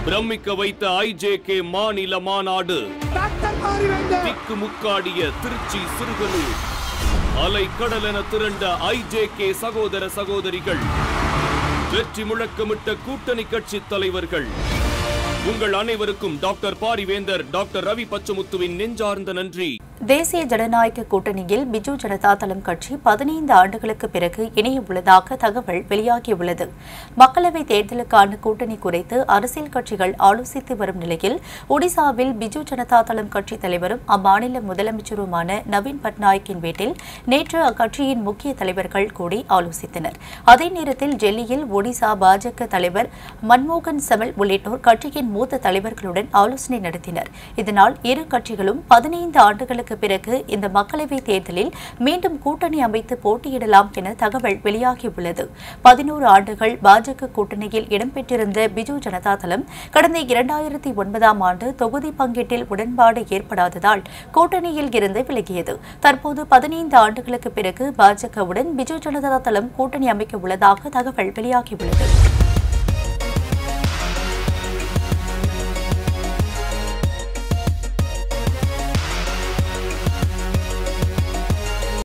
பிரமிக்க வைத்த ஐஜேகே மாநில மாநாடு டாக்டர் மாறிவேந்தர் திக்கு முக்காடிய திருச்சி சிறுகனூர் அலை கடலென திரண்ட ஐஜேகே சகோதர சகோதரிகள் வெற்றி முழக்கமிட்ட கூட்டணி கட்சி தலைவர்கள் உங்கள் அனைவருக்கும் டாக்டர் பாரிவேந்தர் டாக்டர் ரவி பச்சமுத்துவின் நெஞ்சார்ந்த நன்றி தேசிய ஜனநாயக கூட்டணியில் பிஜு ஜனதா தளம் கட்சி பதினைந்து ஆண்டுகளுக்கு பிறகு இணைய உள்ளதாக தகவல் வெளியாகியுள்ளது மக்களவைத் தேர்தலுக்கான கூட்டணி குறித்து அரசியல் கட்சிகள் ஆலோசித்து வரும் நிலையில் ஒடிசாவில் பிஜு ஜனதா தளம் கட்சி தலைவரும் அம்மாநில முதலமைச்சருமான நவீன் பட்நாயக்கின் வீட்டில் நேற்று அக்கட்சியின் முக்கிய தலைவர்கள் கூடி ஆலோசித்தனர் அதே நேரத்தில் டெல்லியில் ஒடிசா பாஜக தலைவர் மன்மோகன் செமல் உள்ளிட்டோர் கட்சியின் மூத்த தலைவர்களுடன் ஆலோசனை நடத்தினர் இதனால் இரு கட்சிகளும் பதினைந்து ஆண்டுகளுக்கு பிறகு இந்த மக்களவைத் தேர்தலில் மீண்டும் கூட்டணி அமைத்து போட்டியிடலாம் என தகவல் வெளியாகியுள்ளது பதினோரு ஆண்டுகள் பாஜக கூட்டணியில் இடம்பெற்றிருந்த பிஜு ஜனதா தளம் கடந்த இரண்டாயிரத்தி ஒன்பதாம் ஆண்டு தொகுதி பங்கீட்டில் உடன்பாடு ஏற்படாததால் கூட்டணியில் இருந்து விலகியது தற்போது பதினைந்து ஆண்டுகளுக்கு பிறகு பாஜகவுடன் பிஜு ஜனதா தளம் கூட்டணி அமைக்க உள்ளதாக தகவல் வெளியாகியுள்ளது